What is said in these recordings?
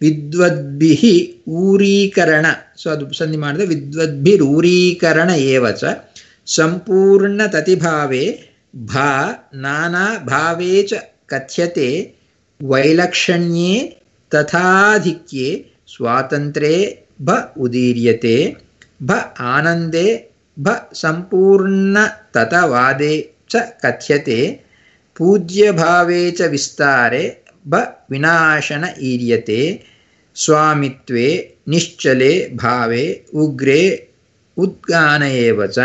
ವಿದ್ವದ್ಭಿಃ ಊರೀಕರಣ so ಅದು ಸಂಧಿ ಮಾಡಿದ್ರೆ ವಿದ್ವದ್ಭಿರೂರೀಕರಣ ಏವ ಚ ಸಂಪೂರ್ಣ ತತಿಭಾವೇ ಭಾ ನಾನಾ ಭಾವೇ ಚ ಕಥ್ಯತೆ ವೈಲಕ್ಷಣ್ಯೇ ತಥಾಧಿಕ್ಯೆ ಸ್ವಾತಂತ್ರ್ಯೇ ಭ ಉದೀರ್ಯತೆ ಭ ಆನಂದೇ ಭ ಸಂಪೂರ್ಣ ತತವಾದೇ ಚ ಕಥ್ಯತೆ ಪೂಜ್ಯಭಾವೇ ಚ ವಿಸ್ತಾರೆ ಭ ವಿನಾಶನ ಈರ್ಯತೆ ಸ್ವಾಮಿತ್ವೇ ನಿಶ್ಚಲೆ ಭಾವೆ ಉಗ್ರೆ ಉದ್ಗಾನ ಏವ ಚ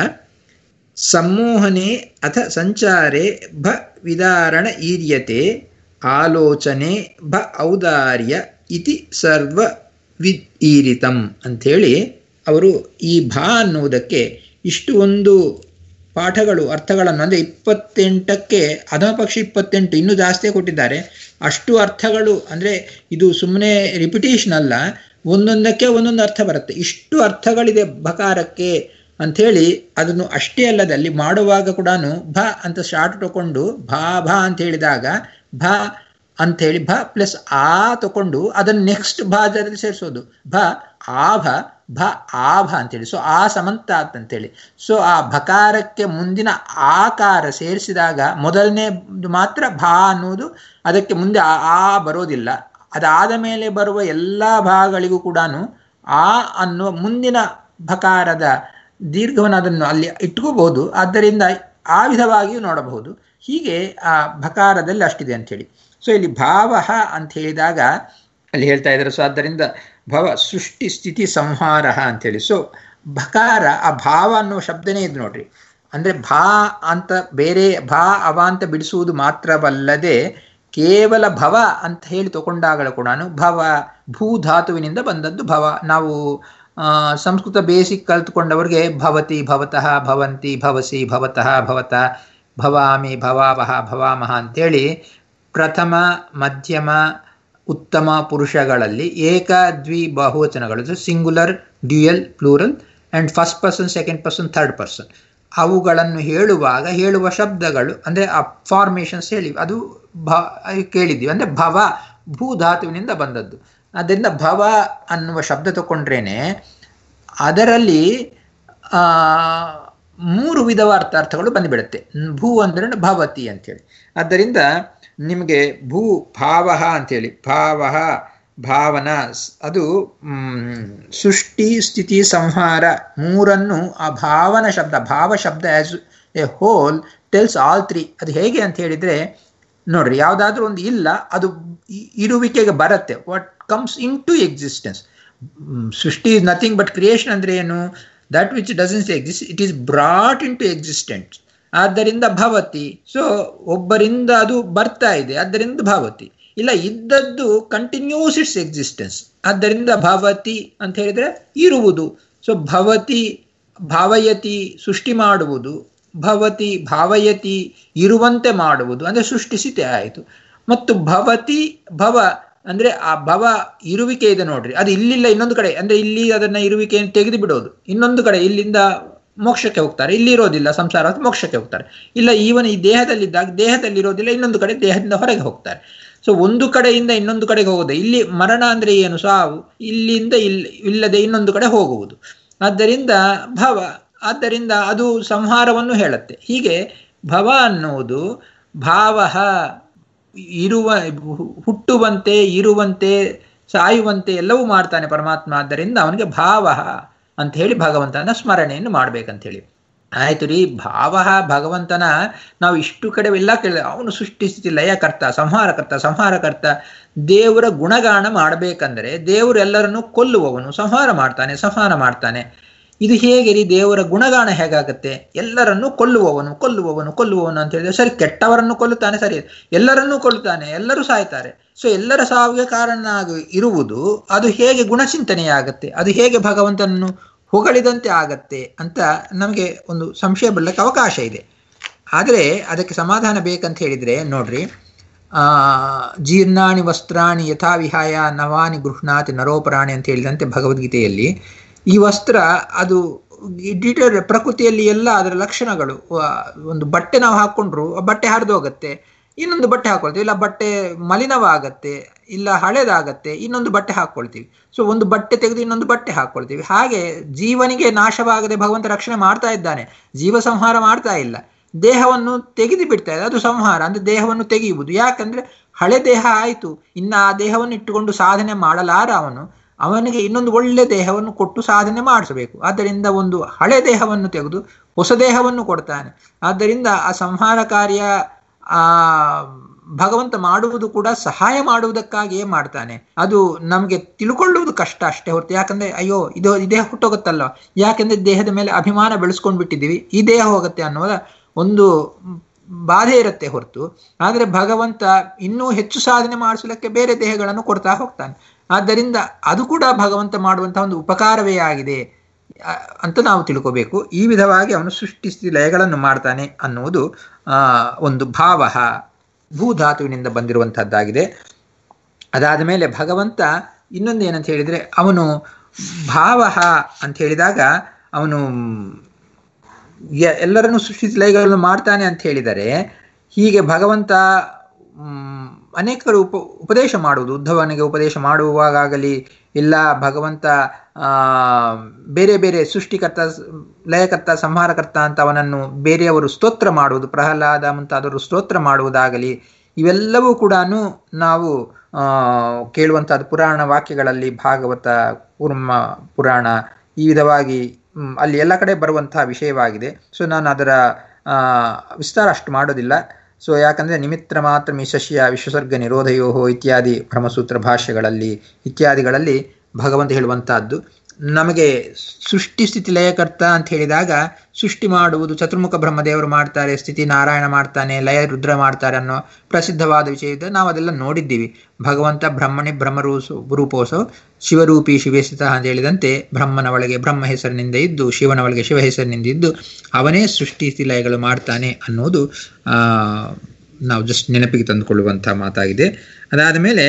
सम्मोहने अथ सञ्चारे भ विदारण ईर्यते ಆಲೋಚನೆ ಭ ಔದಾರ್ಯ ಇತಿ ಸರ್ವ ವಿದ್ ಈರಿತಂ ಅಂಥೇಳಿ ಅವರು ಈ ಭಾ ಅನ್ನುವುದಕ್ಕೆ ಇಷ್ಟು ಒಂದು ಪಾಠಗಳು ಅರ್ಥಗಳನ್ನು ಅಂದರೆ ಇಪ್ಪತ್ತೆಂಟಕ್ಕೆ ಅಧಮ ಪಕ್ಷ ಇಪ್ಪತ್ತೆಂಟು ಇನ್ನೂ ಜಾಸ್ತಿ ಕೊಟ್ಟಿದ್ದಾರೆ ಅಷ್ಟು ಅರ್ಥಗಳು ಅಂದರೆ ಇದು ಸುಮ್ಮನೆ ರಿಪಿಟೇಷನ್ ಅಲ್ಲ ಒಂದೊಂದಕ್ಕೆ ಒಂದೊಂದು ಅರ್ಥ ಬರುತ್ತೆ ಇಷ್ಟು ಅರ್ಥಗಳಿದೆ ಬಕಾರಕ್ಕೆ ಅಂಥೇಳಿ ಅದನ್ನು ಅಷ್ಟೇ ಅಲ್ಲದೆ ಅಲ್ಲಿ ಮಾಡುವಾಗ ಕೂಡ ಭ ಅಂತ ಶಾರ್ಟ್ ತಗೊಂಡು ಭಾ ಭಾ ಅಂತ ಹೇಳಿದಾಗ ಭ ಅಂಥೇಳಿ ಭ ಪ್ಲಸ್ ಆ ತಗೊಂಡು ಅದನ್ನು ನೆಕ್ಸ್ಟ್ ಭಾ ಜೊತೆಲಿ ಸೇರಿಸೋದು ಭ ಆಭ ಭ ಆಭ ಅಂತೇಳಿ ಸೊ ಆ ಸಮಂತಾತ್ ಅಂತೇಳಿ ಸೊ ಆ ಭಕಾರಕ್ಕೆ ಮುಂದಿನ ಆಕಾರ ಸೇರಿಸಿದಾಗ ಮೊದಲನೇ ಮಾತ್ರ ಭಾ ಅನ್ನುವುದು ಅದಕ್ಕೆ ಮುಂದೆ ಆ ಬರೋದಿಲ್ಲ ಅದಾದ ಮೇಲೆ ಬರುವ ಎಲ್ಲ ಭಾಗಗಳಿಗೂ ಕೂಡ ಆ ಅನ್ನುವ ಮುಂದಿನ ಭಕಾರದ ದೀರ್ಘವನ್ನು ಅದನ್ನು ಅಲ್ಲಿ ಇಟ್ಕೋಬಹುದು ಆದ್ದರಿಂದ ಆ ವಿಧವಾಗಿಯೂ ನೋಡಬಹುದು ಹೀಗೆ ಆ ಭಕಾರದಲ್ಲಿ ಅಷ್ಟಿದೆ ಅಂಥೇಳಿ ಸೊ ಇಲ್ಲಿ ಭಾವ ಅಂತ ಹೇಳಿದಾಗ ಅಲ್ಲಿ ಹೇಳ್ತಾ ಇದ್ದಾರೆ ಸೊ ಆದ್ದರಿಂದ ಭವ ಸೃಷ್ಟಿ ಸ್ಥಿತಿ ಸಂಹಾರ ಅಂಥೇಳಿ ಸೊ ಭಕಾರ ಆ ಭಾವ ಅನ್ನೋ ಶಬ್ದನೇ ಇದು ನೋಡ್ರಿ ಅಂದರೆ ಭಾ ಅಂತ ಬೇರೆ ಭಾ ಅವ ಅಂತ ಬಿಡಿಸುವುದು ಮಾತ್ರವಲ್ಲದೆ ಕೇವಲ ಭವ ಅಂತ ಹೇಳಿ ತಗೊಂಡಾಗಲೂ ಕೂಡ ಭವ ಭೂಧಾತುವಿನಿಂದ ಬಂದದ್ದು ಭವ ನಾವು ಸಂಸ್ಕೃತ ಬೇಸಿಕ್ ಕಲ್ತ್ಕೊಂಡವ್ರಿಗೆ ಭವತಿ ಭವತಃ ಭವಂತಿ ಭವಸಿ ಭವತಃ ಭವತ ಭವಾಮಿ ಭವಾವಹ ಭವಾಮಹ ಅಂತೇಳಿ ಪ್ರಥಮ ಮಧ್ಯಮ ಉತ್ತಮ ಪುರುಷಗಳಲ್ಲಿ ಏಕ ದ್ವಿ ಬಹುವಚನಗಳು singular dual plural and first person second person third person ಅವುಗಳನ್ನು ಹೇಳುವಾಗ ಹೇಳುವ ಶಬ್ದಗಳು ಅಂದರೆ ಆ ಫಾರ್ಮೇಷನ್ಸ್ ಹೇಳಿ ಅದು ಭ ಕೇಳಿದ್ದೀವಿ ಅಂದರೆ ಭವ ಭೂಧಾತುವಿನಿಂದ ಬಂದದ್ದು ಅದರಿಂದ ಭವ ಅನ್ನುವ ಶಬ್ದ ತಗೊಂಡ್ರೇನೆ ಅದರಲ್ಲಿ ಮೂರು ವಿಧವ ಅರ್ಥಾರ್ಥಗಳು ಬಂದುಬಿಡುತ್ತೆ ಭೂ ಅಂದ್ರೆ ಭವತಿ ಅಂಥೇಳಿ ಆದ್ದರಿಂದ ನಿಮಗೆ ಭೂ ಭಾವ ಅಂಥೇಳಿ ಭಾವ ಭಾವನ ಅದು ಸೃಷ್ಟಿ ಸ್ಥಿತಿ ಸಂಹಾರ ಮೂರನ್ನು ಆ ಭಾವನ ಶಬ್ದ ಭಾವ ಶಬ್ದ as a whole tells all three ಅದು ಹೇಗೆ ಅಂತ ಹೇಳಿದರೆ ನೋಡ್ರಿ ಯಾವುದಾದ್ರೂ ಒಂದು ಇಲ್ಲ ಅದು ಇರುವಿಕೆಗೆ ಬರುತ್ತೆ what comes in to existence ಸೃಷ್ಟಿ ಇಸ್ ನಥಿಂಗ್ ಬಟ್ ಕ್ರಿಯೇಷನ್ ಅಂದರೆ ಏನು that which doesn't exist it is brought in to existent ಆದ್ದರಿಂದ ಭವತಿ ಸೊ ಒಬ್ಬರಿಂದ ಅದು ಬರ್ತಾ ಇದೆ ಆದ್ದರಿಂದ ಭವತಿ ಇಲ್ಲ ಇದ್ದದ್ದು ಕಂಟಿನ್ಯೂಸ್ ಇಟ್ಸ್ ಎಕ್ಸಿಸ್ಟೆನ್ಸ್ ಆದ್ದರಿಂದ ಭವತಿ ಅಂತ ಹೇಳಿದರೆ ಇರುವುದು ಸೊ ಭವತಿ ಭಾವಯತಿ ಸೃಷ್ಟಿ ಮಾಡುವುದು ಭವತಿ ಭಾವಯತಿ ಇರುವಂತೆ ಮಾಡುವುದು ಅಂದರೆ ಸೃಷ್ಟಿಸಿತೆ ಆಯಿತು ಮತ್ತು ಭವತಿ ಭವ ಅಂದರೆ ಆ ಭವ ಇರುವಿಕೆ ಇದೆ ನೋಡ್ರಿ ಅದು ಇಲ್ಲಿಲ್ಲ ಇನ್ನೊಂದು ಕಡೆ ಅಂದರೆ ಇಲ್ಲಿ ಅದನ್ನ ಇರುವಿಕೆಯನ್ನು ತೆಗೆದು ಬಿಡೋದು ಇನ್ನೊಂದು ಕಡೆ ಇಲ್ಲಿಂದ ಮೋಕ್ಷಕ್ಕೆ ಹೋಗ್ತಾರೆ ಇಲ್ಲಿ ಇರೋದಿಲ್ಲ ಸಂಸಾರ ಮೋಕ್ಷಕ್ಕೆ ಹೋಗ್ತಾರೆ ಇಲ್ಲ ಈವನ್ ಈ ದೇಹದಲ್ಲಿದ್ದಾಗ ದೇಹದಲ್ಲಿ ಇರೋದಿಲ್ಲ ಇನ್ನೊಂದು ಕಡೆ ದೇಹದಿಂದ ಹೊರಗೆ ಹೋಗ್ತಾರೆ ಸೊ ಒಂದು ಕಡೆಯಿಂದ ಇನ್ನೊಂದು ಕಡೆಗೆ ಹೋಗೋದು ಇಲ್ಲಿ ಮರಣ ಅಂದರೆ ಏನು ಸಾವು ಇಲ್ಲಿಂದ ಇಲ್ ಇಲ್ಲದೆ ಇನ್ನೊಂದು ಕಡೆ ಹೋಗುವುದು ಆದ್ದರಿಂದ ಭವ ಆದ್ದರಿಂದ ಅದು ಸಂಹಾರವನ್ನು ಹೇಳುತ್ತೆ ಹೀಗೆ ಭವ ಅನ್ನುವುದು ಭಾವ ಇರುವ ಹುಟ್ಟುವಂತೆ ಇರುವಂತೆ ಸಾಯುವಂತೆ ಎಲ್ಲವೂ ಮಾಡ್ತಾನೆ ಪರಮಾತ್ಮ ಆದ್ದರಿಂದ ಅವನಿಗೆ ಭಾವ ಅಂತ ಹೇಳಿ ಭಗವಂತನ ಸ್ಮರಣೆಯನ್ನು ಮಾಡ್ಬೇಕಂತೇಳಿ ಆಯ್ತು ರೀ ಭಾವ ಭಗವಂತನ ನಾವು ಇಷ್ಟು ಕಡೆ ಎಲ್ಲ ಕೇಳಿದ ಅವನು ಸೃಷ್ಟಿಸ್ತಿ ಲಯಕರ್ತ ಸಂಹಾರಕರ್ತ ಸಂಹಾರಕರ್ತ ದೇವರ ಗುಣಗಾನ ಮಾಡಬೇಕಂದ್ರೆ ದೇವರು ಎಲ್ಲರನ್ನು ಕೊಲ್ಲುವವನು ಸಂಹಾರ ಮಾಡ್ತಾನೆ ಸಂಹಾರ ಮಾಡ್ತಾನೆ ಇದು ಹೇಗೆ ರೀ ದೇವರ ಗುಣಗಾನ ಹೇಗಾಗತ್ತೆ ಎಲ್ಲರನ್ನೂ ಕೊಲ್ಲುವವನು ಕೊಲ್ಲುವವನು ಕೊಲ್ಲುವವನು ಅಂತ ಹೇಳಿದ್ರೆ ಸರಿ ಕೆಟ್ಟವರನ್ನು ಕೊಲ್ಲುತ್ತಾನೆ ಸರಿ ಎಲ್ಲರನ್ನೂ ಕೊಲ್ಲುತ್ತಾನೆ ಎಲ್ಲರೂ ಸಾಯ್ತಾರೆ ಸೊ ಎಲ್ಲರ ಸಾವಿಗೆ ಕಾರಣ ಇರುವುದು ಅದು ಹೇಗೆ ಗುಣಚಿಂತನೆಯಾಗತ್ತೆ ಅದು ಹೇಗೆ ಭಗವಂತನನ್ನು ಹೊಗಳಿದಂತೆ ಆಗತ್ತೆ ಅಂತ ನಮಗೆ ಒಂದು ಸಂಶಯ ಬರಲಿಕ್ಕೆ ಅವಕಾಶ ಇದೆ ಆದರೆ ಅದಕ್ಕೆ ಸಮಾಧಾನ ಬೇಕಂತ ಹೇಳಿದರೆ ನೋಡ್ರಿ ಜೀರ್ಣಾಣಿ ವಸ್ತ್ರಾಣಿ ಯಥಾವಿಹಾಯ ನವಾನಿ ಗೃಹ್ಣಾತಿ ನರೋಪರಾಣಿ ಅಂತ ಹೇಳಿದಂತೆ ಭಗವದ್ಗೀತೆಯಲ್ಲಿ ಈ ವಸ್ತ್ರ ಅದು ಡಿಟೇಲ್ ಪ್ರಕೃತಿಯಲ್ಲಿ ಎಲ್ಲ ಅದರ ಲಕ್ಷಣಗಳು ಒಂದು ಬಟ್ಟೆ ನಾವು ಹಾಕ್ಕೊಂಡ್ರು ಆ ಬಟ್ಟೆ ಹರಿದು ಹೋಗುತ್ತೆ ಇನ್ನೊಂದು ಬಟ್ಟೆ ಹಾಕೊಳ್ತೀವಿ ಇಲ್ಲ ಬಟ್ಟೆ ಮಲಿನವಾಗತ್ತೆ ಇಲ್ಲ ಹಳೇದಾಗತ್ತೆ ಇನ್ನೊಂದು ಬಟ್ಟೆ ಹಾಕೊಳ್ತೀವಿ ಸೊ ಒಂದು ಬಟ್ಟೆ ತೆಗೆದು ಇನ್ನೊಂದು ಬಟ್ಟೆ ಹಾಕೊಳ್ತೀವಿ ಹಾಗೆ ಜೀವನಿಗೆ ನಾಶವಾಗದೆ ಭಗವಂತ ರಕ್ಷಣೆ ಮಾಡ್ತಾ ಇದ್ದಾನೆ ಜೀವ ಸಂಹಾರ ಮಾಡ್ತಾ ಇಲ್ಲ ದೇಹವನ್ನು ತೆಗೆದು ಬಿಡ್ತಾ ಇದೆ ಅದು ಸಂಹಾರ ಅಂದ್ರೆ ದೇಹವನ್ನು ತೆಗೆಯುವುದು ಯಾಕಂದ್ರೆ ಹಳೆ ದೇಹ ಆಯಿತು ಇನ್ನು ಆ ದೇಹವನ್ನು ಇಟ್ಟುಕೊಂಡು ಸಾಧನೆ ಮಾಡಲಾರ ಅವನು ಅವನಿಗೆ ಇನ್ನೊಂದು ಒಳ್ಳೆ ದೇಹವನ್ನು ಕೊಟ್ಟು ಸಾಧನೆ ಮಾಡಿಸಬೇಕು ಆದ್ದರಿಂದ ಒಂದು ಹಳೆ ದೇಹವನ್ನು ತೆಗೆದು ಹೊಸ ದೇಹವನ್ನು ಕೊಡ್ತಾನೆ ಆದ್ದರಿಂದ ಆ ಸಂಹಾರ ಕಾರ್ಯ ಆ ಭಗವಂತ ಮಾಡುವುದು ಕೂಡ ಸಹಾಯ ಮಾಡುವುದಕ್ಕಾಗಿಯೇ ಮಾಡ್ತಾನೆ ಅದು ನಮಗೆ ತಿಳ್ಕೊಳ್ಳುವುದು ಕಷ್ಟ ಅಷ್ಟೇ ಹೊರತು ಯಾಕಂದ್ರೆ ಅಯ್ಯೋ ಇದು ಈ ದೇಹ ಹುಟ್ಟೋಗುತ್ತಲ್ಲ ಯಾಕಂದ್ರೆ ದೇಹದ ಮೇಲೆ ಅಭಿಮಾನ ಬೆಳೆಸ್ಕೊಂಡು ಬಿಟ್ಟಿದ್ದೀವಿ ಈ ದೇಹ ಹೋಗುತ್ತೆ ಅನ್ನೋದ ಒಂದು ಬಾಧೆ ಇರುತ್ತೆ ಹೊರತು ಆದರೆ ಭಗವಂತ ಇನ್ನೂ ಹೆಚ್ಚು ಸಾಧನೆ ಮಾಡಿಸಲಿಕ್ಕೆ ಬೇರೆ ದೇಹಗಳನ್ನು ಕೊಡ್ತಾ ಹೋಗ್ತಾನೆ ಆದ್ದರಿಂದ ಅದು ಕೂಡ ಭಗವಂತ ಮಾಡುವಂತಹ ಒಂದು ಉಪಕಾರವೇ ಆಗಿದೆ ಅಂತ ನಾವು ತಿಳ್ಕೋಬೇಕು ಈ ವಿಧವಾಗಿ ಅವನು ಸೃಷ್ಟಿಸಿ ಲಯಗಳನ್ನು ಮಾಡ್ತಾನೆ ಅನ್ನುವುದು ಆ ಒಂದು ಭಾವ ಭೂಧಾತುವಿನಿಂದ ಬಂದಿರುವಂತಹದ್ದಾಗಿದೆ ಅದಾದ ಮೇಲೆ ಭಗವಂತ ಇನ್ನೊಂದು ಏನಂತ ಹೇಳಿದ್ರೆ ಅವನು ಭಾವ ಅಂತ ಹೇಳಿದಾಗ ಅವನು ಎಲ್ಲರನ್ನು ಸೃಷ್ಟಿಸಿ ಲಯಗಳನ್ನು ಮಾಡ್ತಾನೆ ಅಂತ ಹೇಳಿದರೆ ಹೀಗೆ ಭಗವಂತ ಅನೇಕರು ಉಪ ಉಪದೇಶ ಮಾಡುವುದು ಉದ್ಧವನಿಗೆ ಉಪದೇಶ ಮಾಡುವಾಗಲಿ ಇಲ್ಲ ಭಗವಂತ ಬೇರೆ ಬೇರೆ ಸೃಷ್ಟಿಕರ್ತ ಲಯಕರ್ತ ಸಂಹಾರಕರ್ತ ಅಂತ ಅವನನ್ನು ಬೇರೆಯವರು ಸ್ತೋತ್ರ ಮಾಡುವುದು ಪ್ರಹ್ಲಾದ ಮುಂತಾದವರು ಸ್ತೋತ್ರ ಮಾಡುವುದಾಗಲಿ ಇವೆಲ್ಲವೂ ಕೂಡ ನಾವು ಕೇಳುವಂಥದ್ದು ಪುರಾಣ ವಾಕ್ಯಗಳಲ್ಲಿ ಭಾಗವತ ಕೂರ್ಮ ಪುರಾಣ ಈ ವಿಧವಾಗಿ ಅಲ್ಲಿ ಎಲ್ಲ ಕಡೆ ಬರುವಂತಹ ವಿಷಯವಾಗಿದೆ ಸೊ ನಾನು ಅದರ ವಿಸ್ತಾರ ಅಷ್ಟು ಮಾಡೋದಿಲ್ಲ ಸೊ ಯಾಕಂದರೆ ನಿಮಿತ್ರ ಮಾತ್ರ ಮಿಶಸ್ಯ ವಿಶ್ವಸರ್ಗ ನಿರೋಧಯೋ ಇತ್ಯಾದಿ ಬ್ರಹ್ಮಸೂತ್ರ ಭಾಷೆಗಳಲ್ಲಿ ಇತ್ಯಾದಿಗಳಲ್ಲಿ ಭಗವಂತ ಹೇಳುವಂತಹದ್ದು ನಮಗೆ ಸೃಷ್ಟಿ ಸ್ಥಿತಿ ಲಯಕರ್ತ ಅಂತ ಹೇಳಿದಾಗ ಸೃಷ್ಟಿ ಮಾಡುವುದು ಚತುರ್ಮುಖ ಬ್ರಹ್ಮದೇವರು ಮಾಡ್ತಾರೆ ಸ್ಥಿತಿ ನಾರಾಯಣ ಮಾಡ್ತಾನೆ ಲಯ ರುದ್ರ ಮಾಡ್ತಾರೆ ಅನ್ನೋ ಪ್ರಸಿದ್ಧವಾದ ವಿಷಯ ಇದೆ ನಾವು ಅದೆಲ್ಲ ನೋಡಿದ್ದೀವಿ ಭಗವಂತ ಬ್ರಹ್ಮಣಿ ಬ್ರಹ್ಮರೂಸು ರೂಪೋಸೋ ಶಿವರೂಪಿ ಶಿವೇಶಿತ ಅಂತ ಹೇಳಿದಂತೆ ಬ್ರಹ್ಮನ ಒಳಗೆ ಬ್ರಹ್ಮ ಹೆಸರಿನಿಂದ ಇದ್ದು ಶಿವನ ಒಳಗೆ ಶಿವ ಹೆಸರಿನಿಂದ ಇದ್ದು ಅವನೇ ಸೃಷ್ಟಿ ಸ್ಥಿತಿ ಲಯಗಳು ಮಾಡ್ತಾನೆ ಅನ್ನೋದು ಆ ನಾವು ಜಸ್ಟ್ ನೆನಪಿಗೆ ತಂದುಕೊಳ್ಳುವಂತಹ ಮಾತಾಗಿದೆ ಅದಾದ ಮೇಲೆ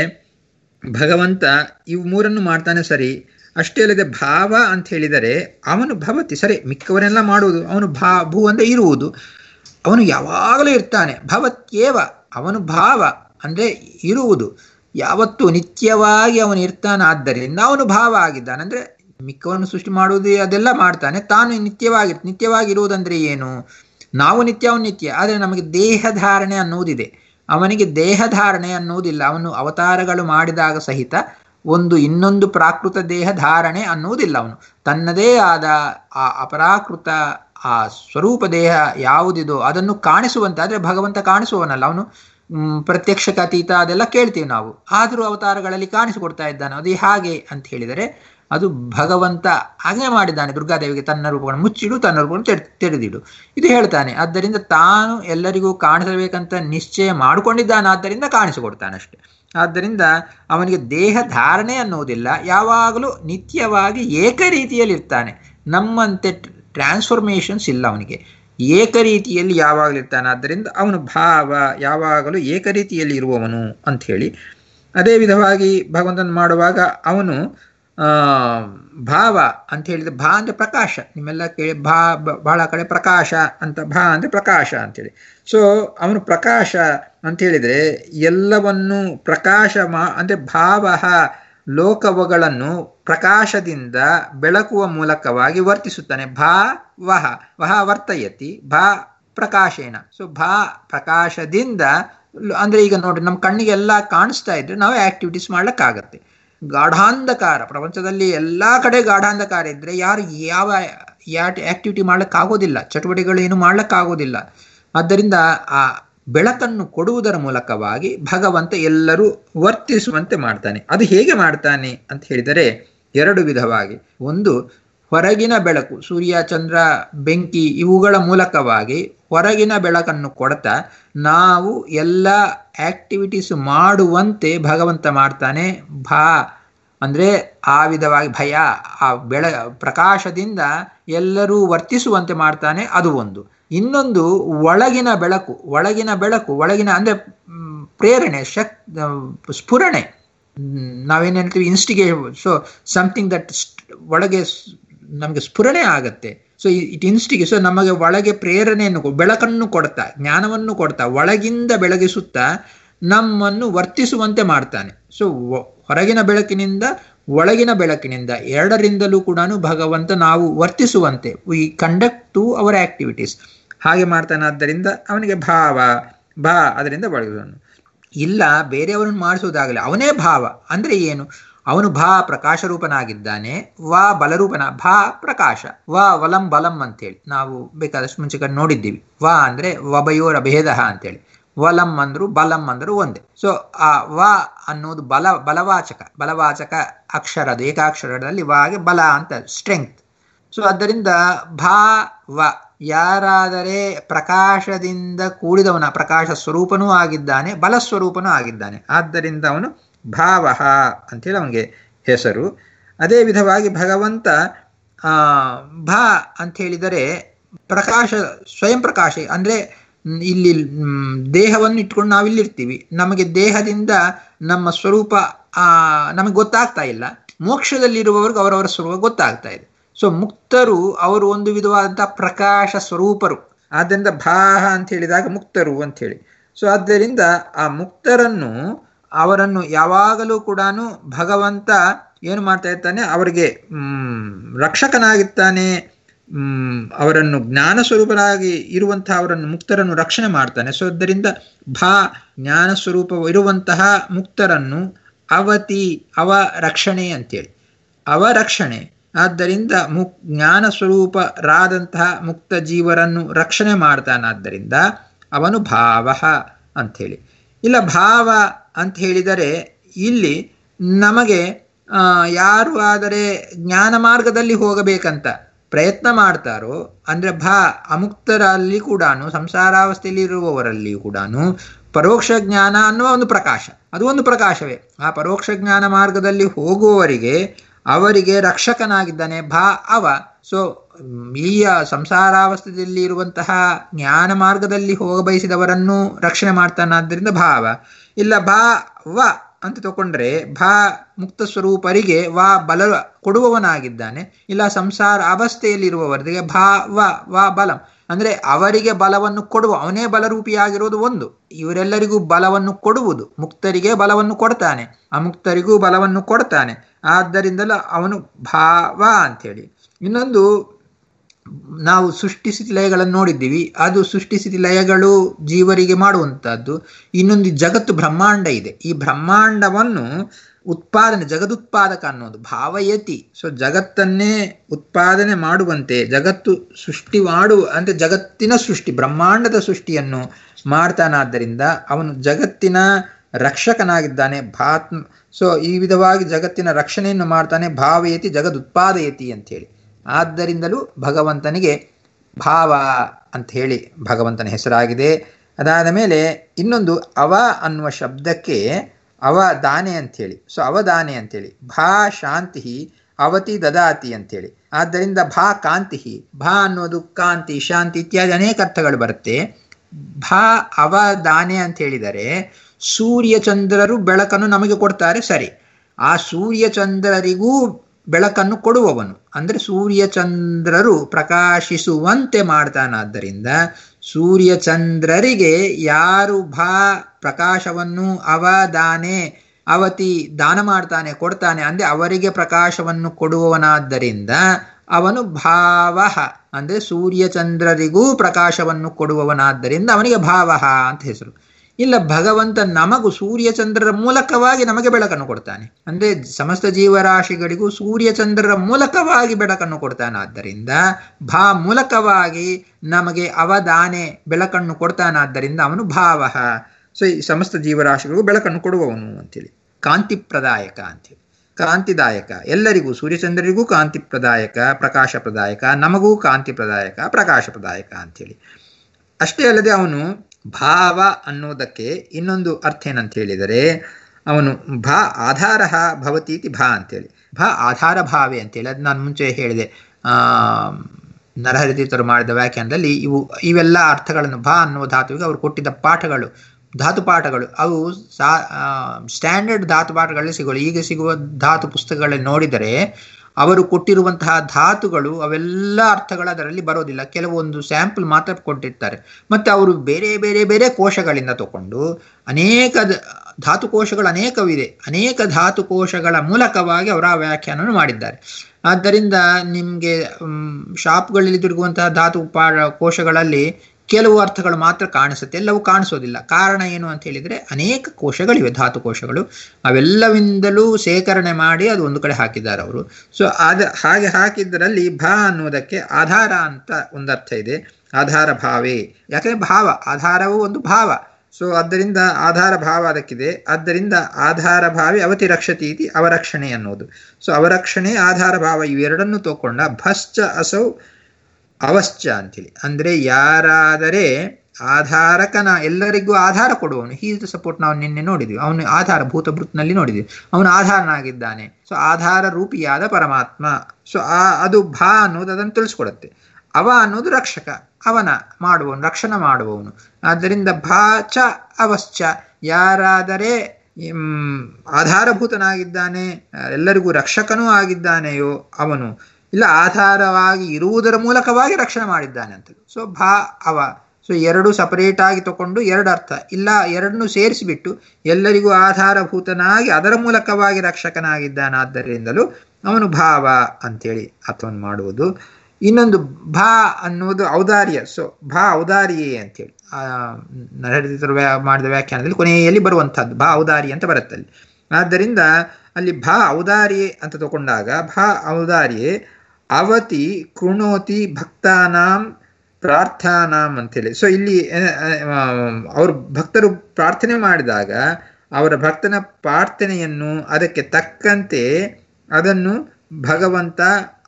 ಭಗವಂತ ಇವು ಮೂರನ್ನು ಮಾಡ್ತಾನೆ ಸರಿ ಅಷ್ಟೇ ಅಲ್ಲದೆ ಭಾವ ಅಂತ ಹೇಳಿದರೆ ಅವನು ಭವತಿ ಸರಿ ಮಿಕ್ಕವರೆಲ್ಲ ಮಾಡುವುದು ಅವನು ಭಾ ಭೂ ಅಂದರೆ ಇರುವುದು ಅವನು ಯಾವಾಗಲೂ ಇರ್ತಾನೆ ಭವತ್ಯೇವ ಅವನು ಭಾವ ಅಂದರೆ ಇರುವುದು ಯಾವತ್ತು ನಿತ್ಯವಾಗಿ ಅವನು ಇರ್ತಾನೆ ಆದ್ದರಿಂದ ಅವನು ಭಾವ ಆಗಿದ್ದಾನೆ ಅಂದರೆ ಮಿಕ್ಕವನ್ನು ಸೃಷ್ಟಿ ಮಾಡುವುದು ಅದೆಲ್ಲ ಮಾಡ್ತಾನೆ ತಾನು ನಿತ್ಯವಾಗಿ ನಿತ್ಯವಾಗಿರುವುದಂದ್ರೆ ಏನು ನಾವು ನಿತ್ಯ ಅವನು ನಿತ್ಯ ಆದರೆ ನಮಗೆ ದೇಹಧಾರಣೆ ಅನ್ನುವುದಿದೆ ಅವನಿಗೆ ದೇಹಧಾರಣೆ ಅನ್ನುವುದಿಲ್ಲ ಅವನು ಅವತಾರಗಳು ಮಾಡಿದಾಗ ಸಹಿತ ಒಂದು ಇನ್ನೊಂದು ಪ್ರಾಕೃತ ದೇಹ ಧಾರಣೆ ಅನ್ನುವುದಿಲ್ಲ ಅವನು ತನ್ನದೇ ಆದ ಆ ಅಪರಾಕೃತ ಆ ಸ್ವರೂಪ ದೇಹ ಯಾವುದಿದೋ ಅದನ್ನು ಕಾಣಿಸುವಂತೆ ಆದರೆ ಭಗವಂತ ಕಾಣಿಸುವವನಲ್ಲ ಅವನು ಪ್ರತ್ಯಕ್ಷಕ ಅತೀತ ಅದೆಲ್ಲ ಕೇಳ್ತೀವಿ ನಾವು ಆದರೂ ಅವತಾರಗಳಲ್ಲಿ ಕಾಣಿಸಿಕೊಡ್ತಾ ಇದ್ದಾನೆ ಅದು ಹಾಗೆ ಅಂತ ಹೇಳಿದರೆ ಅದು ಭಗವಂತ ಆಜ್ಞೆ ಮಾಡಿದ್ದಾನೆ ದುರ್ಗಾದೇವಿಗೆ ತನ್ನ ರೂಪಗಳನ್ನು ಮುಚ್ಚಿಡು ತನ್ನ ರೂಪಗಳನ್ನು ತೆರೆ ತೆರೆದಿಡು ಇದು ಹೇಳ್ತಾನೆ ಆದ್ದರಿಂದ ತಾನು ಎಲ್ಲರಿಗೂ ಕಾಣಿಸಬೇಕಂತ ನಿಶ್ಚಯ ಮಾಡಿಕೊಂಡಿದ್ದಾನೆ ಆದ್ದರಿಂದ ಕಾಣಿಸಿಕೊಡ್ತಾನೆ ಅಷ್ಟೆ ಆದ್ದರಿಂದ ಅವನಿಗೆ ದೇಹ ಧಾರಣೆ ಅನ್ನುವುದಿಲ್ಲ ಯಾವಾಗಲೂ ನಿತ್ಯವಾಗಿ ಏಕರೀತಿಯಲ್ಲಿ ಇರ್ತಾನೆ ನಮ್ಮಂತೆ ಟ್ರಾನ್ಸ್ಫಾರ್ಮೇಷನ್ಸ್ ಇಲ್ಲ ಅವನಿಗೆ ಏಕರೀತಿಯಲ್ಲಿ ಯಾವಾಗಲೂ ಇರ್ತಾನೆ ಆದ್ದರಿಂದ ಅವನು ಭಾವ ಯಾವಾಗಲೂ ಏಕರೀತಿಯಲ್ಲಿ ಇರುವವನು ಅಂಥೇಳಿ ಅದೇ ವಿಧವಾಗಿ ಭಗವಂತನ ಮಾಡುವಾಗ ಅವನು ಭಾವ ಅಂತ ಹೇಳಿದ್ರೆ ಭಾ ಅಂದರೆ ಪ್ರಕಾಶ ನಿಮ್ಮೆಲ್ಲ ಕೇಳಿ ಭಾ ಬಹಳ ಕಡೆ ಪ್ರಕಾಶ ಅಂತ ಭಾ ಅಂದರೆ ಪ್ರಕಾಶ ಅಂತೇಳಿ ಸೊ ಅವನು ಪ್ರಕಾಶ ಅಂತ ಹೇಳಿದರೆ ಎಲ್ಲವನ್ನು ಪ್ರಕಾಶ ಮಾ ಅಂದರೆ ಭಾವ ಲೋಕವಗಳನ್ನು ಪ್ರಕಾಶದಿಂದ ಬೆಳಕುವ ಮೂಲಕವಾಗಿ ವರ್ತಿಸುತ್ತಾನೆ ಭಾ ವಹ ವಹ ವರ್ತಯತಿ ಭಾ ಪ್ರಕಾಶೇನ ಸೊ ಭಾ ಪ್ರಕಾಶದಿಂದ ಅಂದರೆ ಈಗ ನೋಡ್ರಿ ನಮ್ಮ ಕಣ್ಣಿಗೆಲ್ಲ ಕಾಣಿಸ್ತಾ ಇದ್ರೆ ನಾವು ಆಕ್ಟಿವಿಟೀಸ್ ಮಾಡ್ಲಿಕ್ಕಾಗತ್ತೆ ಗಾಢಾಂಧಕಾರ ಪ್ರಪಂಚದಲ್ಲಿ ಎಲ್ಲ ಕಡೆ ಗಾಢಾಂಧಕಾರ ಇದ್ರೆ ಯಾರು ಯಾವ ಯಾವ ಆಕ್ಟಿವಿಟಿ ಮಾಡ್ಲಿಕ್ಕಾಗೋದಿಲ್ಲ ಚಟುವಟಿಕೆಗಳು ಏನು ಮಾಡ್ಲಿಕ್ಕಾಗೋದಿಲ್ಲ ಆದ್ದರಿಂದ ಆ ಬೆಳಕನ್ನು ಕೊಡುವುದರ ಮೂಲಕವಾಗಿ ಭಗವಂತ ಎಲ್ಲರೂ ವರ್ತಿಸುವಂತೆ ಮಾಡ್ತಾನೆ ಅದು ಹೇಗೆ ಮಾಡ್ತಾನೆ ಅಂತ ಹೇಳಿದರೆ ಎರಡು ವಿಧವಾಗಿ ಒಂದು ಹೊರಗಿನ ಬೆಳಕು ಸೂರ್ಯ ಚಂದ್ರ ಬೆಂಕಿ ಇವುಗಳ ಮೂಲಕವಾಗಿ ಹೊರಗಿನ ಬೆಳಕನ್ನು ಕೊಡ್ತಾ ನಾವು ಎಲ್ಲ ಆಕ್ಟಿವಿಟೀಸ್ ಮಾಡುವಂತೆ ಭಗವಂತ ಮಾಡ್ತಾನೆ ಭಾ ಅಂದರೆ ಆ ವಿಧವಾಗಿ ಭಯ ಆ ಬೆಳ ಪ್ರಕಾಶದಿಂದ ಎಲ್ಲರೂ ವರ್ತಿಸುವಂತೆ ಮಾಡ್ತಾನೆ ಅದು ಒಂದು ಇನ್ನೊಂದು ಒಳಗಿನ ಬೆಳಕು ಒಳಗಿನ ಬೆಳಕು ಒಳಗಿನ ಅಂದರೆ ಪ್ರೇರಣೆ ಶಕ್ ಸ್ಫುರಣೆ ನಾವೇನು ಹೇಳ್ತೀವಿ ಇನ್ಸ್ಟಿಗೇ ಸೊ ಸಮಥಿಂಗ್ ದಟ್ ಒಳಗೆ ನಮಗೆ ಸ್ಫುರಣೆ ಆಗತ್ತೆ ಸೊ ಇಟ್ ಇನ್ಸ್ಟಿಗೆ ಸೊ ನಮಗೆ ಒಳಗೆ ಪ್ರೇರಣೆಯನ್ನು ಕೊ- ಬೆಳಕನ್ನು ಕೊಡ್ತಾ ಜ್ಞಾನವನ್ನು ಕೊಡ್ತಾ ಒಳಗಿಂದ ಬೆಳಗಿಸುತ್ತಾ ನಮ್ಮನ್ನು ವರ್ತಿಸುವಂತೆ ಮಾಡ್ತಾನೆ ಸೊ ಹೊರಗಿನ ಬೆಳಕಿನಿಂದ ಒಳಗಿನ ಬೆಳಕಿನಿಂದ ಎರಡರಿಂದಲೂ ಕೂಡ ಭಗವಂತ ನಾವು ವರ್ತಿಸುವಂತೆ we conduct to our activities ಹಾಗೆ ಮಾಡ್ತಾನಾದ್ದರಿಂದ ಅವನಿಗೆ ಭಾವ ಭಾ ಅದರಿಂದ ಬಳಸುವನು ಇಲ್ಲ ಬೇರೆಯವರನ್ನು ಮಾಡಿಸುವುದಾಗಲಿ ಅವನೇ ಭಾವ ಅಂದ್ರೆ ಏನು ಅವನು ಭಾ ಪ್ರಕಾಶ ರೂಪನಾಗಿದ್ದಾನೆ ವಾ ಬಲರೂಪನ ಭಾ ಪ್ರಕಾಶ ವಾ ವಲಂ ಬಲಂ ಅಂತೇಳಿ ನಾವು ಬೇಕಾದಷ್ಟು ಮುಂಚೆ ಕಡೆ ನೋಡಿದ್ದೀವಿ ವಾ ಅಂದ್ರೆ ವಬಯೋರ ಭೇದ ಅಂತೇಳಿ ವಲಂ ಅಂದ್ರು ಬಲಂ ಅಂದ್ರು ಒಂದೇ ಸೊ ಆ ವ ಅನ್ನೋದು ಬಲ ಬಲವಾಚಕ ಬಲವಾಚಕ ಅಕ್ಷರದ ಏಕಾಕ್ಷರದಲ್ಲಿ ವಾಗೆ ಬಲ ಅಂತ ಸ್ಟ್ರೆಂಗ್ತ್ ಸೊ ಆದ್ದರಿಂದ ಭಾ ವ ಯಾರಾದರೆ ಪ್ರಕಾಶದಿಂದ ಕೂಡಿದವನ ಪ್ರಕಾಶ ಸ್ವರೂಪನೂ ಆಗಿದ್ದಾನೆ ಬಲ ಸ್ವರೂಪನೂ ಆಗಿದ್ದಾನೆ ಆದ್ದರಿಂದ ಅವನು ಭಾವ ಅಂತೇಳಿ ಅವನಿಗೆ ಹೆಸರು ಅದೇ ವಿಧವಾಗಿ ಭಗವಂತ ಆ ಭಾ ಅಂತ ಹೇಳಿದರೆ ಪ್ರಕಾಶ ಸ್ವಯಂ ಪ್ರಕಾಶ ಅಂದ್ರೆ ಮ್, ಇಲ್ಲಿ ಮ್, ದೇಹವನ್ನು ಇಟ್ಕೊಂಡು ನಾವು ಇಲ್ಲಿರ್ತೀವಿ ನಮಗೆ ದೇಹದಿಂದ ನಮ್ಮ ಸ್ವರೂಪ ಆ ನಮಗೆ ಗೊತ್ತಾಗ್ತಾ ಇಲ್ಲ ಮೋಕ್ಷದಲ್ಲಿರುವವರೆಗೂ ಅವರವರ ಸ್ವರೂಪ ಗೊತ್ತಾಗ್ತಾ ಇದೆ ಸೊ ಮುಕ್ತರು ಅವರು ಒಂದು ವಿಧವಾದಂತಹ ಪ್ರಕಾಶ ಸ್ವರೂಪರು ಆದ್ದರಿಂದ ಭಾಹ ಅಂತ ಹೇಳಿದಾಗ ಮುಕ್ತರು ಅಂತ ಹೇಳಿ ಸೊ ಆದ್ದರಿಂದ ಆ ಮುಕ್ತರನ್ನು ಅವರನ್ನು ಯಾವಾಗಲೂ ಕೂಡ ಭಗವಂತ ಏನು ಮಾಡ್ತಾ ಇರ್ತಾನೆ ಅವರಿಗೆ ಹ್ಮ್ ರಕ್ಷಕನಾಗಿರ್ತಾನೆ ಹ್ಮ್ ಅವರನ್ನು ಜ್ಞಾನ ಸ್ವರೂಪರಾಗಿ ಇರುವಂತಹ ಅವರನ್ನು ಮುಕ್ತರನ್ನು ರಕ್ಷಣೆ ಮಾಡ್ತಾನೆ ಸೊ ಆದ್ದರಿಂದ ಭಾ ಜ್ಞಾನ ಸ್ವರೂಪ ಇರುವಂತಹ ಮುಕ್ತರನ್ನು ಅವತಿ ಅವ ರಕ್ಷಣೆ ಅಂತೇಳಿ ಅವ ರಕ್ಷಣೆ ಆದ್ದರಿಂದ ಮುಕ್ ಜ್ಞಾನ ಸ್ವರೂಪರಾದಂತಹ ಮುಕ್ತ ಜೀವರನ್ನು ರಕ್ಷಣೆ ಮಾಡ್ತಾನಾದ್ದರಿಂದ ಅವನು ಭಾವ ಅಂಥೇಳಿ ಇಲ್ಲ ಭಾವ ಅಂತ ಹೇಳಿದರೆ ಇಲ್ಲಿ ನಮಗೆ ಆ, ಯಾರು ಆದರೆ ಜ್ಞಾನ ಮಾರ್ಗದಲ್ಲಿ ಹೋಗಬೇಕಂತ ಪ್ರಯತ್ನ ಮಾಡ್ತಾರೋ ಅಂದ್ರೆ ಭಾ ಅಮುಕ್ತರಲ್ಲಿ ಕೂಡ ಸಂಸಾರಾವಸ್ಥೆಯಲ್ಲಿ ಇರುವವರಲ್ಲಿ ಕೂಡ ಪರೋಕ್ಷ ಜ್ಞಾನ ಅನ್ನುವ ಒಂದು ಪ್ರಕಾಶ ಅದು ಒಂದು ಪ್ರಕಾಶವೇ ಆ ಪರೋಕ್ಷ ಜ್ಞಾನ ಮಾರ್ಗದಲ್ಲಿ ಹೋಗುವವರಿಗೆ ಅವರಿಗೆ ರಕ್ಷಕನಾಗಿದ್ದಾನೆ ಭಾ ಅವ ಸೊ ಈ ಸಂಸಾರಾವಸ್ಥೆಯಲ್ಲಿ ಇರುವಂತಹ ಜ್ಞಾನ ಮಾರ್ಗದಲ್ಲಿ ಹೋಗ ಬಯಸಿದವರನ್ನು ರಕ್ಷಣೆ ಮಾಡ್ತಾನಾದ್ದರಿಂದ ಭಾವ ಇಲ್ಲ ಭಾ ವ ಅಂತ ತಗೊಂಡ್ರೆ ಭಾ ಮುಕ್ತ ಸ್ವರೂಪರಿಗೆ ವಾ ಬಲ ಕೊಡುವವನಾಗಿದ್ದಾನೆ ಇಲ್ಲ ಸಂಸಾರ ಅವಸ್ಥೆಯಲ್ಲಿರುವವರಿಗೆ ಭಾ ವ ವಾ ಬಲಂ ಅಂದ್ರೆ ಅವರಿಗೆ ಬಲವನ್ನು ಕೊಡುವ ಅವನೇ ಬಲರೂಪಿಯಾಗಿರೋದು ಒಂದು ಇವರೆಲ್ಲರಿಗೂ ಬಲವನ್ನು ಕೊಡುವುದು ಮುಕ್ತರಿಗೆ ಬಲವನ್ನು ಕೊಡ್ತಾನೆ ಅಮುಕ್ತರಿಗೂ ಬಲವನ್ನು ಕೊಡ್ತಾನೆ ಆದ್ದರಿಂದಲೂ ಅವನು ಭಾವ ಅಂಥೇಳಿ ಇನ್ನೊಂದು ನಾವು ಸೃಷ್ಟಿಸ್ಥಿತಿ ಲಯಗಳನ್ನು ನೋಡಿದ್ದೀವಿ ಅದು ಸೃಷ್ಟಿಸ್ಥಿತಿ ಲಯಗಳು ಜೀವರಿಗೆ ಮಾಡುವಂತಹದ್ದು ಇನ್ನೊಂದು ಜಗತ್ತು ಬ್ರಹ್ಮಾಂಡ ಇದೆ ಈ ಬ್ರಹ್ಮಾಂಡವನ್ನು ಉತ್ಪಾದನೆ ಜಗದುತ್ಪಾದಕ ಅನ್ನೋದು ಭಾವಯತಿ ಸೊ ಜಗತ್ತನ್ನೇ ಉತ್ಪಾದನೆ ಮಾಡುವಂತೆ ಜಗತ್ತು ಸೃಷ್ಟಿ ಮಾಡು ಅಂದ್ರೆ ಜಗತ್ತಿನ ಸೃಷ್ಟಿ ಬ್ರಹ್ಮಾಂಡದ ಸೃಷ್ಟಿಯನ್ನು ಮಾಡ್ತಾನಾದ್ದರಿಂದ ಅವನು ಜಗತ್ತಿನ ರಕ್ಷಕನಾಗಿದ್ದಾನೆ ಭಾತ್ಮ ಸೊ ಈ ವಿಧವಾಗಿ ಜಗತ್ತಿನ ರಕ್ಷಣೆಯನ್ನು ಮಾಡ್ತಾನೆ ಭಾವಯತಿ ಜಗದುತ್ಪಾದಯತಿ ಅಂತೇಳಿ ಆದ್ದರಿಂದಲೂ ಭಗವಂತನಿಗೆ ಭಾವ ಅಂತ ಹೇಳಿ ಭಗವಂತನ ಹೆಸರಾಗಿದೆ ಅದಾದ ಮೇಲೆ ಇನ್ನೊಂದು ಅವ ಅನ್ನುವ ಶಬ್ದಕ್ಕೆ ಅವದಾನೆ ಅಂಥೇಳಿ ಸೊ ಅವದಾನೆ ಅಂತೇಳಿ ಭಾ ಶಾಂತಿ ಅವತಿ ದದಾತಿ ಅಂತೇಳಿ ಆದ್ದರಿಂದ ಭಾ ಕಾಂತಿ ಭಾ ಅನ್ನೋದು ಕಾಂತಿ ಶಾಂತಿ ಇತ್ಯಾದಿ ಅನೇಕ ಅರ್ಥಗಳು ಬರುತ್ತೆ ಭಾ ಅವದಾನೆ ಅಂತ ಹೇಳಿದರೆ ಸೂರ್ಯ ಚಂದ್ರರು ಬೆಳಕನ್ನು ನಮಗೆ ಕೊಡ್ತಾರೆ ಸರಿ ಆ ಸೂರ್ಯ ಚಂದ್ರರಿಗೂ ಬೆಳಕನ್ನು ಕೊಡುವವನು ಅಂದ್ರೆ ಸೂರ್ಯ ಚಂದ್ರರು ಪ್ರಕಾಶಿಸುವಂತೆ ಮಾಡ್ತಾನಾದ್ದರಿಂದ ಸೂರ್ಯ ಚಂದ್ರರಿಗೆ ಯಾರು ಭಾ ಪ್ರಕಾಶವನ್ನು ಅವದಾನೆ ಅವತಿ ದಾನ ಮಾಡ್ತಾನೆ ಕೊಡ್ತಾನೆ ಅಂದ್ರೆ ಅವರಿಗೆ ಪ್ರಕಾಶವನ್ನು ಕೊಡುವವನಾದ್ದರಿಂದ ಅವನು ಭಾವ ಅಂದ್ರೆ ಸೂರ್ಯ ಚಂದ್ರರಿಗೂ ಪ್ರಕಾಶವನ್ನು ಕೊಡುವವನಾದ್ದರಿಂದ ಅವನಿಗೆ ಭಾವ ಅಂತ ಹೆಸರು ಇಲ್ಲ ಭಗವಂತ ನಮಗೂ ಸೂರ್ಯ ಚಂದ್ರರ ಮೂಲಕವಾಗಿ ನಮಗೆ ಬೆಳಕನ್ನು ಕೊಡ್ತಾನೆ ಅಂದ್ರೆ ಸಮಸ್ತ ಜೀವರಾಶಿಗಳಿಗೂ ಸೂರ್ಯ ಚಂದ್ರರ ಮೂಲಕವಾಗಿ ಬೆಳಕನ್ನು ಕೊಡ್ತಾನಾದ್ದರಿಂದ ಭಾ ಮೂಲಕವಾಗಿ ನಮಗೆ ಅವದಾನೆ ಬೆಳಕನ್ನು ಕೊಡ್ತಾನಾದ್ದರಿಂದ ಅವನು ಭಾವ ಸೊ ಈ ಸಮಸ್ತ ಜೀವರಾಶಿಗಳಿಗೂ ಬೆಳಕನ್ನು ಕೊಡುವವನು ಅಂತೇಳಿ ಕಾಂತಿಪ್ರದಾಯಕ ಅಂತೇಳಿ ಕಾಂತಿದಾಯಕ ಎಲ್ಲರಿಗೂ ಸೂರ್ಯಚಂದ್ರರಿಗೂ ಕಾಂತಿಪ್ರದಾಯಕ ಪ್ರಕಾಶ ಪ್ರದಾಯಕ ನಮಗೂ ಕಾಂತಿಪ್ರದಾಯಕ ಪ್ರಕಾಶ ಪ್ರದಾಯಕ ಅಂತೇಳಿ ಅಷ್ಟೇ ಅಲ್ಲದೆ ಅವನು ಭಾವ ಅನ್ನೋದಕ್ಕೆ ಇನ್ನೊಂದು ಅರ್ಥ ಏನಂತ ಹೇಳಿದರೆ ಅವನು ಭಾ ಆಧಾರ ಭವತೀತಿ ಭಾ ಅಂತೇಳಿ ಭಾ ಆಧಾರ ಭಾವೆ ಅಂತೇಳಿ ಅದು ನಾನು ಮುಂಚೆ ಹೇಳಿದೆ ಆ ನರಹರಿತೀರ್ಥರು ಮಾಡಿದ ವ್ಯಾಖ್ಯಾನದಲ್ಲಿ ಇವು ಇವೆಲ್ಲ ಅರ್ಥಗಳನ್ನು ಭಾ ಅನ್ನುವ ಧಾತುವಿಗೆ ಅವರು ಕೊಟ್ಟಿದ್ದ ಪಾಠಗಳು ಧಾತು ಪಾಠಗಳು ಅವು ಸಾ ಸ್ಟ್ಯಾಂಡರ್ಡ್ ಧಾತು ಪಾಠಗಳಲ್ಲಿ ಸಿಗೋಲ್ಲ ಈಗ ಸಿಗುವ ಧಾತು ಪುಸ್ತಕಗಳಲ್ಲಿ ನೋಡಿದರೆ ಅವರು ಕೊಟ್ಟಿರುವಂತಹ ಧಾತುಗಳು ಅವೆಲ್ಲ ಅರ್ಥಗಳು ಅದರಲ್ಲಿ ಬರೋದಿಲ್ಲ ಕೆಲವೊಂದು ಸ್ಯಾಂಪಲ್ ಮಾತ್ರ ಕೊಟ್ಟಿರ್ತಾರೆ ಮತ್ತೆ ಅವರು ಬೇರೆ ಬೇರೆ ಬೇರೆ ಕೋಶಗಳಿಂದ ತಗೊಂಡು ಅನೇಕ ದ- ಧಾತುಕೋಶಗಳು ಅನೇಕವಿದೆ ಅನೇಕ ಧಾತುಕೋಶಗಳ ಮೂಲಕವಾಗಿ ಅವರ ಆ ವ್ಯಾಖ್ಯಾನವನ್ನು ಮಾಡಿದ್ದಾರೆ ಆದ್ದರಿಂದ ನಿಮಗೆ ಶಾಪ್ಗಳಲ್ಲಿ ತಿರುಗುವಂತಹ ಧಾತು ಪಾ ಕೋಶಗಳಲ್ಲಿ ಕೆಲವು ಅರ್ಥಗಳು ಮಾತ್ರ ಕಾಣಿಸುತ್ತೆ ಎಲ್ಲವೂ ಕಾಣಿಸೋದಿಲ್ಲ ಕಾರಣ ಏನು ಅಂತ ಹೇಳಿದ್ರೆ ಅನೇಕ ಕೋಶಗಳಿವೆ ಧಾತು ಕೋಶಗಳು ಅವೆಲ್ಲವಿಂದಲೂ ಸೇಕರಣೆ ಮಾಡಿ ಅದು ಒಂದು ಕಡೆ ಹಾಕಿದ್ದಾರೆ ಅವರು ಸೊ ಅದ ಹಾಗೆ ಹಾಕಿದ್ದರಲ್ಲಿ ಭಾ ಅನ್ನುವುದಕ್ಕೆ ಆಧಾರ ಅಂತ ಒಂದು ಅರ್ಥ ಇದೆ ಆಧಾರ ಭಾವೇ ಯಾಕಂದ್ರೆ ಭಾವ ಆಧಾರವು ಒಂದು ಭಾವ ಸೊ ಆದ್ದರಿಂದ ಆಧಾರ ಭಾವ ಅದಕ್ಕಿದೆ ಆದ್ದರಿಂದ ಆಧಾರ ಭಾವಿ ಅವತಿ ರಕ್ಷತಿ ಇತಿ ಅವರಕ್ಷಣೆ ಅನ್ನೋದು ಸೊ ಅವರಕ್ಷಣೆ ಆಧಾರ ಭಾವ ಇವೆರಡನ್ನು ತಗೊಂಡ ಭಶ್ಚ ಅಸೌ ಅವಶ್ಚ ಅಂತೇಳಿ ಅಂದ್ರೆ ಯಾರಾದರೆ ಆಧಾರಕನ ಎಲ್ಲರಿಗೂ ಆಧಾರ ಕೊಡುವವನು ಹೀಸ್ ಸಪೋರ್ಟ್ ನಾವು ನಿನ್ನೆ ನೋಡಿದ್ವಿ ಅವನು ಆಧಾರ ಭೂತಭೃತ್ನಲ್ಲಿ ನೋಡಿದ್ವಿ ಅವನು ಆಧಾರನಾಗಿದ್ದಾನೆ ಸೊ ಆಧಾರ ರೂಪಿಯಾದ ಪರಮಾತ್ಮ ಸೊ ಆ ಅದು ಭಾ ಅನ್ನೋದು ಅದನ್ನು ತಿಳಿಸ್ಕೊಡುತ್ತೆ ಅವ ಅನ್ನೋದು ರಕ್ಷಕ ಅವನ ಮಾಡುವವನು ರಕ್ಷಣೆ ಮಾಡುವವನು ಆದ್ದರಿಂದ ಭಾ ಚ ಅವಶ್ಚ ಯಾರಾದರೆ ಮ್, ಆಧಾರಭೂತನಾಗಿದ್ದಾನೆ ಎಲ್ಲರಿಗೂ ರಕ್ಷಕನೂ ಆಗಿದ್ದಾನೆಯೋ ಅವನು ಇಲ್ಲ ಆಧಾರವಾಗಿ ಇರುವುದರ ಮೂಲಕವಾಗಿ ರಕ್ಷಣೆ ಮಾಡಿದ್ದಾನೆ ಅಂತ ಸೊ ಭಾ ಅವ ಸೊ ಎರಡು ಸಪರೇಟ್ ಆಗಿ ತಕೊಂಡು ಎರಡು ಅರ್ಥ ಇಲ್ಲ ಎರಡನ್ನು ಸೇರಿಸಿಬಿಟ್ಟು ಎಲ್ಲರಿಗೂ ಆಧಾರಭೂತನಾಗಿ ಅದರ ಮೂಲಕವಾಗಿ ರಕ್ಷಕನಾಗಿದ್ದಾನಾದ್ದರಿಂದಲೂ ಅವನು ಭಾವ ಅಂತೇಳಿ ಅರ್ಥವನ್ನು ಮಾಡುವುದು ಇನ್ನೊಂದು ಭಾ ಅನ್ನುವುದು ಔದಾರ್ಯ ಸೊ ಭಾ ಔದಾರ್ಯೇ ಅಂತೇಳಿ ಆ ನರಹರಿತರು ವ್ಯಾ- ಮಾಡಿದ ವ್ಯಾಖ್ಯಾನದಲ್ಲಿ ಕೊನೆಯಲ್ಲಿ ಬರುವಂತಹದ್ದು ಭಾ ಔದಾರ್ಯ ಅಂತ ಬರುತ್ತೆ ಅಲ್ಲಿ ಆದ್ದರಿಂದ ಅಲ್ಲಿ ಭಾ ಔದಾರ್ಯೆ ಅಂತ ತಗೊಂಡಾಗ ಭಾ ಔದಾರ್ಯೆ ಅವತಿ ಕೃಣೋತಿ ಭಕ್ತಾನಾಂ ಪ್ರಾರ್ಥಾನಾಂ ಅಂತೇಳಿ ಸೊ ಇಲ್ಲಿ ಅವರು ಭಕ್ತರು ಪ್ರಾರ್ಥನೆ ಮಾಡಿದಾಗ ಅವರ ಭಕ್ತನ ಪ್ರಾರ್ಥನೆಯನ್ನು ಅದಕ್ಕೆ ತಕ್ಕಂತೆ ಅದನ್ನು ಭಗವಂತ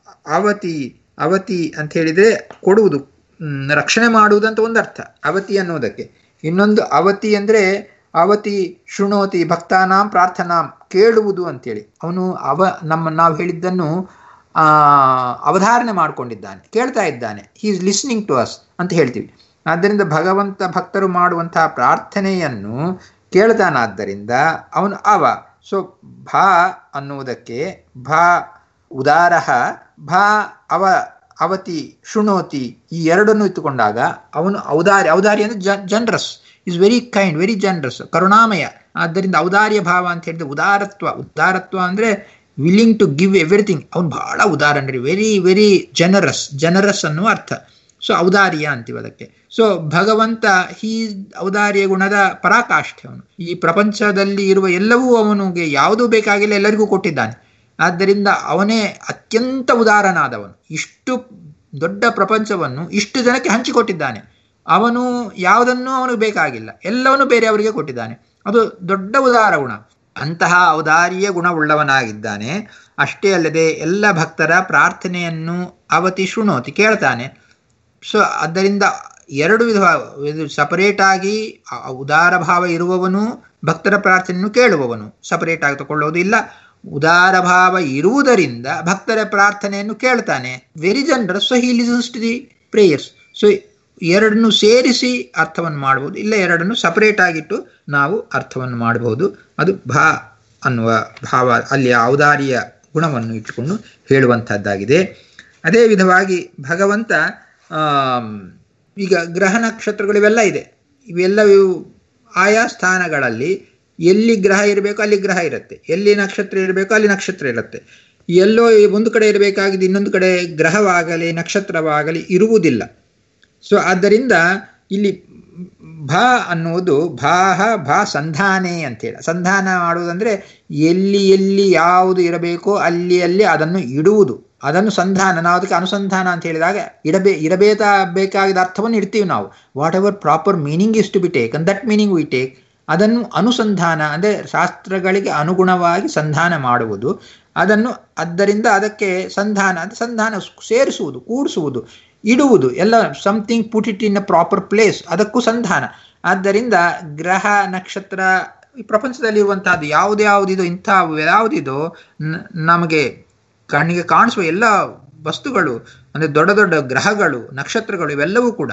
ಅವತಿ ಅವತಿ ಅಂತ ಹೇಳಿದ್ರೆ ಕೊಡುವುದು ಮ್, ರಕ್ಷಣೆ ಮಾಡುವುದಂತ ಒಂದು ಅರ್ಥ ಅವತಿ ಅನ್ನೋದಕ್ಕೆ ಇನ್ನೊಂದು ಅವತಿ ಅಂದ್ರೆ ಅವತಿ ಶೃಣೋತಿ ಭಕ್ತಾನಾಂ ಪ್ರಾರ್ಥನಾಂ ಕೇಳುವುದು ಅಂತೇಳಿ ಅವನು ಅವ ನಮ್ಮ ನಾವು ಹೇಳಿದ್ದನ್ನು ಆ ಅವಧಾರಣೆ ಮಾಡಿಕೊಂಡಿದ್ದಾನೆ ಕೇಳ್ತಾ ಇದ್ದಾನೆ he is listening to us ಅಂತ ಹೇಳ್ತೀವಿ ಆದ್ದರಿಂದ ಭಗವಂತ ಭಕ್ತರು ಮಾಡುವಂತಹ ಪ್ರಾರ್ಥನೆಯನ್ನು ಕೇಳ್ತಾನಾದ್ದರಿಂದ ಅವನು ಅವ ಸೊ ಭಾ ಅನ್ನುವುದಕ್ಕೆ ಭಾ ಉದಾರಹ ಭಾ ಅವ ಅವತಿ ಶೃಣೋತಿ ಈ ಎರಡನ್ನು ಇಟ್ಟುಕೊಂಡಾಗ ಅವನು ಔದಾರ್ಯ ಔದಾರ್ಯ ಅಂದ್ರೆ generous is very kind very generous ಕರುಣಾಮಯ ಆದ್ದರಿಂದ ಔದಾರ್ಯ ಭಾವ ಅಂತ ಹೇಳಿದ್ರೆ ಉದಾರತ್ವ ಉದಾರತ್ವ ಅಂದ್ರೆ ವಿಲ್ಲಿಂಗ್ ಟು ಗಿವ್ ಎವ್ರಿಥಿಂಗ್ ಅವನು ಬಹಳ ಉದಾರ ವೆರಿ ವೆರಿ ಜನರಸ್ ಜನರಸ್ ಅನ್ನುವ ಅರ್ಥ ಸೊ ಔದಾರ್ಯ ಅಂತೀವಿ ಅದಕ್ಕೆ ಸೊ ಭಗವಂತ ಹೀ ಔದಾರ್ಯ ಗುಣದ ಪರಾಕಾಷ್ಠೆ ಅವನು ಈ ಪ್ರಪಂಚದಲ್ಲಿ ಇರುವ ಎಲ್ಲವೂ ಅವನಿಗೆ ಯಾವುದೂ ಬೇಕಾಗಿಲ್ಲ ಎಲ್ಲರಿಗೂ ಕೊಟ್ಟಿದ್ದಾನೆ ಆದ್ದರಿಂದ ಅವನೇ ಅತ್ಯಂತ ಉದಾರನಾದವನು ಇಷ್ಟು ದೊಡ್ಡ ಪ್ರಪಂಚವನ್ನು ಇಷ್ಟು ಜನಕ್ಕೆ ಹಂಚಿಕೊಟ್ಟಿದ್ದಾನೆ ಅವನು ಯಾವುದನ್ನೂ ಅವನಿಗೆ ಬೇಕಾಗಿಲ್ಲ ಎಲ್ಲವನ್ನೂ ಬೇರೆಯವರಿಗೆ ಕೊಟ್ಟಿದ್ದಾನೆ ಅದು ದೊಡ್ಡ ಉದಾರ ಗುಣ ಅಂತಹ ಔದಾರ್ಯ ಗುಣವುಳ್ಳವನಾಗಿದ್ದಾನೆ ಅಷ್ಟೇ ಅಲ್ಲದೆ ಎಲ್ಲ ಭಕ್ತರ ಪ್ರಾರ್ಥನೆಯನ್ನು ಅವತಿ ಶೃಣೋತಿ ಕೇಳ್ತಾನೆ ಸೊ ಆದ್ದರಿಂದ ಎರಡು ವಿಧ ಇದು ಸಪರೇಟ್ ಆಗಿ ಆ ಉದಾರ ಭಾವ ಇರುವವನು ಭಕ್ತರ ಪ್ರಾರ್ಥನೆಯನ್ನು ಕೇಳುವವನು ಸಪರೇಟ್ ಆಗಿ ತಗೊಳ್ಳೋದು ಇಲ್ಲ ಉದಾರ ಭಾವ ಇರುವುದರಿಂದ ಭಕ್ತರ ಪ್ರಾರ್ಥನೆಯನ್ನು ಕೇಳ್ತಾನೆ very generous so he listens to the prayers so ಎರಡನ್ನು ಸೇರಿಸಿ ಅರ್ಥವನ್ನು ಮಾಡಬಹುದು ಇಲ್ಲ ಎರಡನ್ನು ಸಪರೇಟ್ ಆಗಿಟ್ಟು ನಾವು ಅರ್ಥವನ್ನು ಮಾಡಬಹುದು ಅದು ಭಾ ಅನ್ನುವ ಭಾವ ಅಲ್ಲಿ ಔದಾರ್ಯ ಗುಣವನ್ನು ಇಟ್ಟುಕೊಂಡು ಹೇಳುವಂತಹದ್ದಾಗಿದೆ ಅದೇ ವಿಧವಾಗಿ ಭಗವಂತ ಆಮ್, ಈಗ ಗ್ರಹ ನಕ್ಷತ್ರಗಳು ಇವೆಲ್ಲ ಇದೆ ಇವೆಲ್ಲ ಇವು ಆಯಾ ಸ್ಥಾನಗಳಲ್ಲಿ ಎಲ್ಲಿ ಗ್ರಹ ಇರಬೇಕು ಅಲ್ಲಿ ಗ್ರಹ ಇರುತ್ತೆ ಎಲ್ಲಿ ನಕ್ಷತ್ರ ಇರಬೇಕು ಅಲ್ಲಿ ನಕ್ಷತ್ರ ಇರುತ್ತೆ ಎಲ್ಲೋ ಒಂದು ಕಡೆ ಇರಬೇಕಾಗಿದೆ ಇನ್ನೊಂದು ಕಡೆ ಗ್ರಹವಾಗಲಿ ನಕ್ಷತ್ರವಾಗಲಿ ಇರುವುದಿಲ್ಲ ಸೊ ಆದ್ದರಿಂದ ಇಲ್ಲಿ ಭಾ ಅನ್ನುವುದು ಭಾಹ ಭಾ ಸಂಧಾನೆ ಅಂತೇಳಿ ಸಂಧಾನ ಮಾಡುವುದಂದ್ರೆ ಎಲ್ಲಿ ಎಲ್ಲಿ ಯಾವುದು ಇರಬೇಕೋ ಅಲ್ಲಿ ಅಲ್ಲಿ ಅದನ್ನು ಇಡುವುದು ಅದನ್ನು ಸಂಧಾನ ನಾವು ಅದಕ್ಕೆ ಅನುಸಂಧಾನ ಅಂತ ಹೇಳಿದಾಗ ಇಡಬೇ ಇರಬೇಕ ಬೇಕಾದ ಅರ್ಥವನ್ನು ಇಡ್ತೀವಿ ನಾವು whatever proper meaning is to be take and that meaning we take ಅದನ್ನು ಅನುಸಂಧಾನ ಅಂದರೆ ಶಾಸ್ತ್ರಗಳಿಗೆ ಅನುಗುಣವಾಗಿ ಸಂಧಾನ ಮಾಡುವುದು ಅದನ್ನು ಆದ್ದರಿಂದ ಅದಕ್ಕೆ ಸಂಧಾನ ಅಂತ ಸಂಧಾನ ಸೇರಿಸುವುದು ಕೂಡಿಸುವುದು ಇಡುವುದು ಎಲ್ಲ something put it in a proper place ಅದಕ್ಕೂ ಸಂಧಾನ ಆದ್ದರಿಂದ ಗ್ರಹ ನಕ್ಷತ್ರ ಈ ಪ್ರಪಂಚದಲ್ಲಿರುವಂತಹದ್ದು ಯಾವ್ದು ಯಾವುದಿದೋ ಇಂಥ ಯಾವುದಿದೋ ನ- ನಮಗೆ ಕಣ್ಣಿಗೆ ಕಾಣಿಸುವ ಎಲ್ಲ ವಸ್ತುಗಳು ಅಂದ್ರೆ ದೊಡ್ಡ ದೊಡ್ಡ ಗ್ರಹಗಳು ನಕ್ಷತ್ರಗಳು ಇವೆಲ್ಲವೂ ಕೂಡ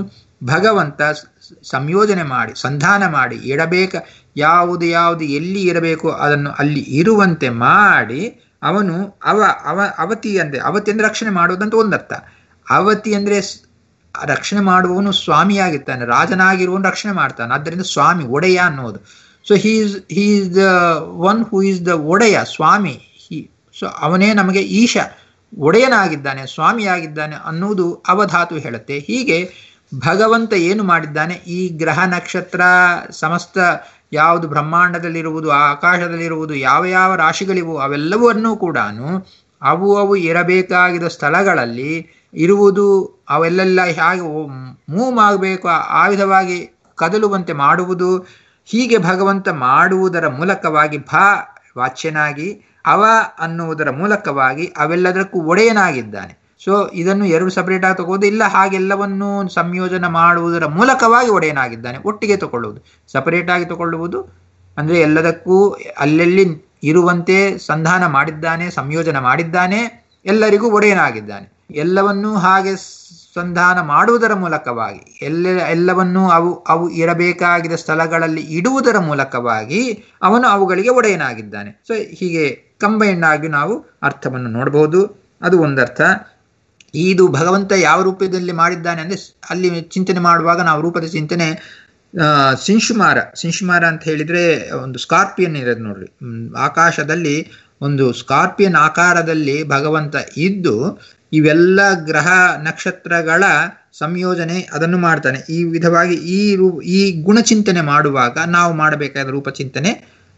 ಭಗವಂತ ಸ- ಸಂಯೋಜನೆ ಮಾಡಿ ಸಂಧಾನ ಮಾಡಿ ಇಡಬೇಕ ಯಾವುದು ಯಾವುದು ಎಲ್ಲಿ ಇರಬೇಕು ಅದನ್ನು ಅಲ್ಲಿ ಇರುವಂತೆ ಮಾಡಿ ಅವನು ಅವ ಅವ ಅವತಿ ಅಂದ್ರೆ ಅವತಿ ಅಂದ್ರೆ ರಕ್ಷಣೆ ಮಾಡುವುದಂತ ಒಂದರ್ಥ ಅವತಿ ಅಂದ್ರೆ ರಕ್ಷಣೆ ಮಾಡುವವನು ಸ್ವಾಮಿಯಾಗಿರ್ತಾನೆ ರಾಜನಾಗಿರುವವನು ರಕ್ಷಣೆ ಮಾಡ್ತಾನೆ ಆದ್ದರಿಂದ ಸ್ವಾಮಿ ಒಡೆಯ ಅನ್ನೋದು so he's he is the one who is the ಒಡೆಯ ಸ್ವಾಮಿ ಹಿ ಸೊ ಅವನೇ ನಮಗೆ ಈಶ ಒಡೆಯನಾಗಿದ್ದಾನೆ ಸ್ವಾಮಿಯಾಗಿದ್ದಾನೆ ಅನ್ನುವುದು ಅವಧಾತು ಹೇಳುತ್ತೆ ಹೀಗೆ ಭಗವಂತ ಏನು ಮಾಡಿದ್ದಾನೆ ಈ ಗ್ರಹ ನಕ್ಷತ್ರ ಸಮಸ್ತ ಯಾವುದು ಬ್ರಹ್ಮಾಂಡದಲ್ಲಿರುವುದು ಆ ಆಕಾಶದಲ್ಲಿರುವುದು ಯಾವ ಯಾವ ರಾಶಿಗಳಿವು ಅವೆಲ್ಲವನ್ನೂ ಕೂಡ ಅವು ಅವು ಇರಬೇಕಾಗಿದ್ದ ಸ್ಥಳಗಳಲ್ಲಿ ಇರುವುದು ಅವೆಲ್ಲೆಲ್ಲ ಹೇಗೆ ಮೂವ್ ಆಗಬೇಕು ಆ ವಿಧವಾಗಿ ಕದಲುವಂತೆ ಮಾಡುವುದು ಹೀಗೆ ಭಗವಂತ ಮಾಡುವುದರ ಮೂಲಕವಾಗಿ ಭ ವಾಚ್ಯನಾಗಿ ಅವ ಅನ್ನುವುದರ ಮೂಲಕವಾಗಿ ಅವೆಲ್ಲದಕ್ಕೂ ಒಡೆಯನಾಗಿದ್ದಾನೆ ಸೊ ಇದನ್ನು ಎರಡು ಸಪರೇಟ್ ಆಗಿ ತಗೋದು ಇಲ್ಲ ಹಾಗೆಲ್ಲವನ್ನೂ ಸಂಯೋಜನೆ ಮಾಡುವುದರ ಮೂಲಕವಾಗಿ ಒಡೆಯನಾಗಿದ್ದಾನೆ ಒಟ್ಟಿಗೆ ತಗೊಳ್ಳುವುದು ಸಪರೇಟ್ ಆಗಿ ತಗೊಳ್ಳುವುದು ಅಂದರೆ ಎಲ್ಲದಕ್ಕೂ ಅಲ್ಲೆಲ್ಲಿ ಇರುವಂತೆ ಸಂಧಾನ ಮಾಡಿದ್ದಾನೆ ಸಂಯೋಜನೆ ಮಾಡಿದ್ದಾನೆ ಎಲ್ಲರಿಗೂ ಒಡೆಯನಾಗಿದ್ದಾನೆ ಎಲ್ಲವನ್ನೂ ಹಾಗೆ ಸಂಧಾನ ಮಾಡುವುದರ ಮೂಲಕವಾಗಿ ಎಲ್ಲ ಎಲ್ಲವನ್ನೂ ಅವು ಅವು ಇರಬೇಕಾಗಿದ್ದ ಸ್ಥಳಗಳಲ್ಲಿ ಇಡುವುದರ ಮೂಲಕವಾಗಿ ಅವನು ಅವುಗಳಿಗೆ ಒಡೆಯನಾಗಿದ್ದಾನೆ ಸೊ ಹೀಗೆ ಕಂಬೈಂಡ್ ಆಗಿ ನಾವು ಅರ್ಥವನ್ನು ನೋಡಬಹುದು ಅದು ಒಂದರ್ಥ ಇದು ಭಗವಂತ ಯಾವ ರೂಪದಲ್ಲಿ ಮಾಡಿದ್ದಾನೆ ಅಂದರೆ ಅಲ್ಲಿ ಚಿಂತನೆ ಮಾಡುವಾಗ ನಾವು ರೂಪದ ಚಿಂತನೆ ಸಿಂಶುಮಾರ ಸಿಂಶುಮಾರ ಅಂತ ಹೇಳಿದ್ರೆ ಒಂದು ಸ್ಕಾರ್ಪಿಯನ್ ಇರೋದು ನೋಡ್ರಿ ಆಕಾಶದಲ್ಲಿ ಒಂದು ಸ್ಕಾರ್ಪಿಯನ್ ಆಕಾರದಲ್ಲಿ ಭಗವಂತ ಇದ್ದು ಇವೆಲ್ಲ ಗ್ರಹ ನಕ್ಷತ್ರಗಳ ಸಂಯೋಜನೆ ಅದನ್ನು ಮಾಡ್ತಾನೆ ಈ ವಿಧವಾಗಿ ಈ ರೂ ಈ ಗುಣಚಿಂತನೆ ಮಾಡುವಾಗ ನಾವು ಮಾಡಬೇಕಾದ ರೂಪಚಿಂತನೆ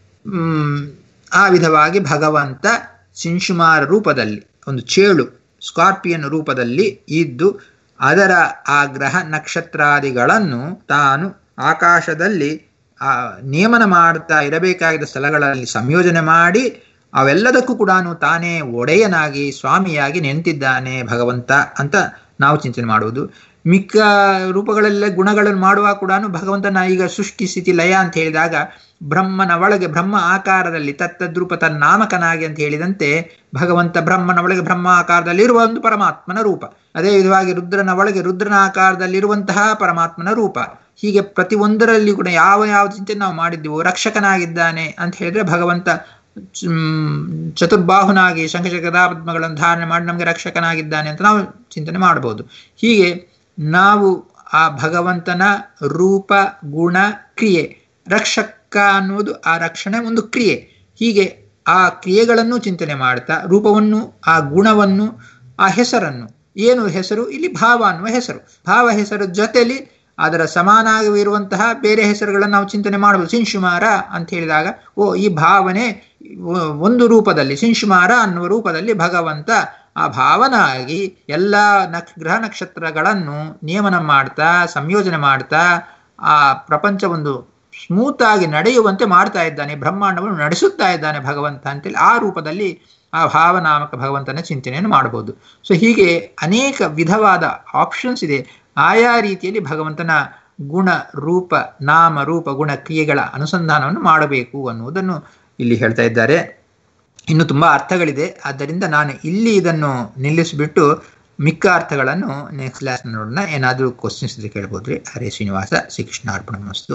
ಆ ವಿಧವಾಗಿ ಭಗವಂತ ಸಿಂಶುಮಾರ ರೂಪದಲ್ಲಿ ಒಂದು ಚೇಳು ಸ್ಕಾರ್ಪಿಯನ್ ರೂಪದಲ್ಲಿ ಇದ್ದು ಅದರ ಆ ಗ್ರಹ ನಕ್ಷತ್ರಾದಿಗಳನ್ನು ತಾನು ಆಕಾಶದಲ್ಲಿ ಆ ನಿಯಮನ ಮಾಡ್ತಾ ಇರಬೇಕಾಗಿದ್ದ ಸ್ಥಳಗಳಲ್ಲಿ ಸಂಯೋಜನೆ ಮಾಡಿ ಅವೆಲ್ಲದಕ್ಕೂ ಕೂಡ ತಾನೇ ಒಡೆಯನಾಗಿ ಸ್ವಾಮಿಯಾಗಿ ನಿಂತಿದ್ದಾನೆ ಭಗವಂತ ಅಂತ ನಾವು ಚಿಂತನೆ ಮಾಡುವುದು ಮಿಕ್ಕ ರೂಪಗಳೆಲ್ಲ ಗುಣಗಳನ್ನು ಮಾಡುವಾಗ ಕೂಡ ಭಗವಂತನ ಈಗ ಸೃಷ್ಟಿ ಸ್ಥಿತಿ ಲಯ ಅಂತ ಹೇಳಿದಾಗ ಬ್ರಹ್ಮನ ಒಳಗೆ ಬ್ರಹ್ಮ ಆಕಾರದಲ್ಲಿ ತತ್ತದ್ರೂಪ ತನ್ನಾಮಕನಾಗಿ ಅಂತ ಹೇಳಿದಂತೆ ಭಗವಂತ ಬ್ರಹ್ಮನ ಒಳಗೆ ಬ್ರಹ್ಮ ಆಕಾರದಲ್ಲಿರುವ ಒಂದು ಪರಮಾತ್ಮನ ರೂಪ ಅದೇ ವಿಧವಾಗಿ ರುದ್ರನ ಒಳಗೆ ರುದ್ರನ ಆಕಾರದಲ್ಲಿರುವಂತಹ ಪರಮಾತ್ಮನ ರೂಪ ಹೀಗೆ ಪ್ರತಿಯೊಂದರಲ್ಲಿ ಕೂಡ ಯಾವ ಯಾವ ಚಿಂತನೆ ನಾವು ಮಾಡಿದ್ದೀವೋ ರಕ್ಷಕನಾಗಿದ್ದಾನೆ ಅಂತ ಹೇಳಿದ್ರೆ ಭಗವಂತ ಚತುರ್ಬಾಹುನಾಗಿ ಶಂಖಚಕ್ರದಾಪದ್ಮಗಳನ್ನು ಧಾರಣೆ ಮಾಡಿ ನಮಗೆ ರಕ್ಷಕನಾಗಿದ್ದಾನೆ ಅಂತ ನಾವು ಚಿಂತನೆ ಮಾಡಬಹುದು ಹೀಗೆ ನಾವು ಆ ಭಗವಂತನ ರೂಪ ಗುಣ ಕ್ರಿಯೆ ರಕ್ಷಕ ಅನ್ನುವುದು ಆ ರಕ್ಷಣೆ ಒಂದು ಕ್ರಿಯೆ ಹೀಗೆ ಆ ಕ್ರಿಯೆಗಳನ್ನು ಚಿಂತನೆ ಮಾಡ್ತಾ ರೂಪವನ್ನು ಆ ಗುಣವನ್ನು ಆ ಹೆಸರನ್ನು ಏನು ಹೆಸರು ಇಲ್ಲಿ ಭಾವ ಅನ್ನುವ ಹೆಸರು ಭಾವ ಹೆಸರು ಜೊತೆಲಿ ಅದರ ಸಮಾನವಿರುವಂತಹ ಬೇರೆ ಹೆಸರುಗಳನ್ನು ನಾವು ಚಿಂತನೆ ಮಾಡಬಹುದು ಸಿಂಶುಮಾರ ಅಂತ ಹೇಳಿದಾಗ ಓ ಈ ಭಾವನೆ ಒಂದು ರೂಪದಲ್ಲಿ ಸಿಂಶುಮಾರ ಅನ್ನುವ ರೂಪದಲ್ಲಿ ಭಗವಂತ ಆ ಭಾವನಾಗಿ ಎಲ್ಲ ನಕ್ಷ ಗ್ರಹ ನಕ್ಷತ್ರಗಳನ್ನು ನಿಯಮನ ಮಾಡ್ತಾ ಸಂಯೋಜನೆ ಮಾಡ್ತಾ ಆ ಪ್ರಪಂಚ ಒಂದು ಸ್ಮೂತ್ ಆಗಿ ನಡೆಯುವಂತೆ ಮಾಡ್ತಾ ಇದ್ದಾನೆ ಬ್ರಹ್ಮಾಂಡವನ್ನು ನಡೆಸುತ್ತಾ ಇದ್ದಾನೆ ಭಗವಂತ ಅಂತೇಳಿ ಆ ರೂಪದಲ್ಲಿ ಆ ಭಾವನಾಮಕ ಭಗವಂತನ ಚಿಂತನೆಯನ್ನು ಮಾಡಬಹುದು ಸೊ ಹೀಗೆ ಅನೇಕ ವಿಧವಾದ ಆಪ್ಷನ್ಸ್ ಇದೆ ಆಯಾ ರೀತಿಯಲ್ಲಿ ಭಗವಂತನ ಗುಣ ರೂಪ ನಾಮ ರೂಪ ಗುಣ ಕ್ರಿಯೆಗಳ ಅನುಸಂಧಾನವನ್ನು ಮಾಡಬೇಕು ಅನ್ನುವುದನ್ನು ಇಲ್ಲಿ ಹೇಳ್ತಾ ಇದ್ದಾರೆ ಇನ್ನು ತುಂಬಾ ಅರ್ಥಗಳಿದೆ ಆದ್ದರಿಂದ ನಾನು ಇಲ್ಲಿ ಇದನ್ನು ನಿಲ್ಲಿಸಿಬಿಟ್ಟು ಮಿಕ್ಕ ಅರ್ಥಗಳನ್ನು ನೆಕ್ಸ್ಟ್ ಕ್ಲಾಸ್ ನೋಡೋಣ ಏನಾದರೂ ಕ್ವಶನ್ಸ್ ಇದ್ರೆ ಕೇಳ್ಬೋದ್ರಿ ಹರೇ ಶ್ರೀನಿವಾಸ ಶ್ರೀಕೃಷ್ಣ ಅರ್ಪಣ ಮಸ್ತು